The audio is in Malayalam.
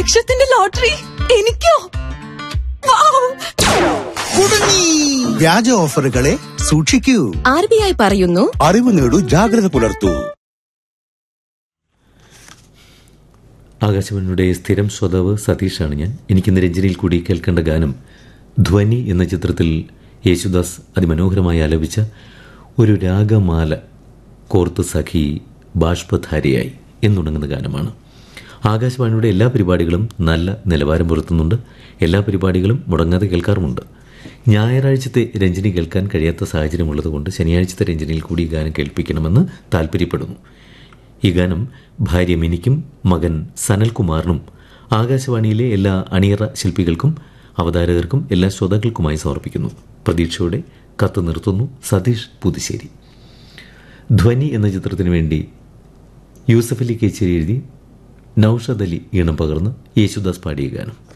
ലക്ഷത്തിന്റെ ലോട്ടറി എനിക്കോ വൗ! കുടുങ്ങി വ്യാജ ഓഫറുകളെ സൂക്ഷിക്കൂ ആർ ബി ഐ പറയുന്നു അറിവ് നേടൂ ജാഗ്രത പുലർത്തൂ ആകാശവാണിയുടെ സ്ഥിരം സ്വതവ് സതീഷാണ് ഞാൻ എനിക്കിന്ന് രഞ്ജനിയിൽ കൂടി കേൾക്കേണ്ട ഗാനം ധ്വനി എന്ന ചിത്രത്തിൽ യേശുദാസ് അതിമനോഹരമായി ആലപിച്ച ഒരു രാഗമാല കോർത്ത് സഖി ബാഷ്പധാരിയായി എന്നുടങ്ങുന്ന ഗാനമാണ് ആകാശവാണിയുടെ എല്ലാ പരിപാടികളും നല്ല നിലവാരം പുലർത്തുന്നുണ്ട് എല്ലാ പരിപാടികളും മുടങ്ങാതെ കേൾക്കാറുമുണ്ട് ഞായറാഴ്ചത്തെ രഞ്ജനി കേൾക്കാൻ കഴിയാത്ത സാഹചര്യമുള്ളതുകൊണ്ട് ശനിയാഴ്ചത്തെ രഞ്ജനിയിൽ കൂടി ഈ ഗാനം കേൾപ്പിക്കണമെന്ന് താല്പര്യപ്പെടുന്നു ഈ ഗാനം ഭാര്യ മിനിക്കും മകൻ സനൽകുമാറിനും ആകാശവാണിയിലെ എല്ലാ അണിയറ ശില്പികൾക്കും അവതാരകർക്കും എല്ലാ ശ്രോതാക്കൾക്കുമായി സമർപ്പിക്കുന്നു പ്രതീക്ഷയോടെ കത്ത് നിർത്തുന്നു സതീഷ് പുതുശ്ശേരി ധ്വനി എന്ന ചിത്രത്തിനു വേണ്ടി യൂസഫ് അലി കേച്ചേരി എഴുതി നൌഷദ് അലി ഈണം പകർന്ന് യേശുദാസ് പാടിയ ഗാനം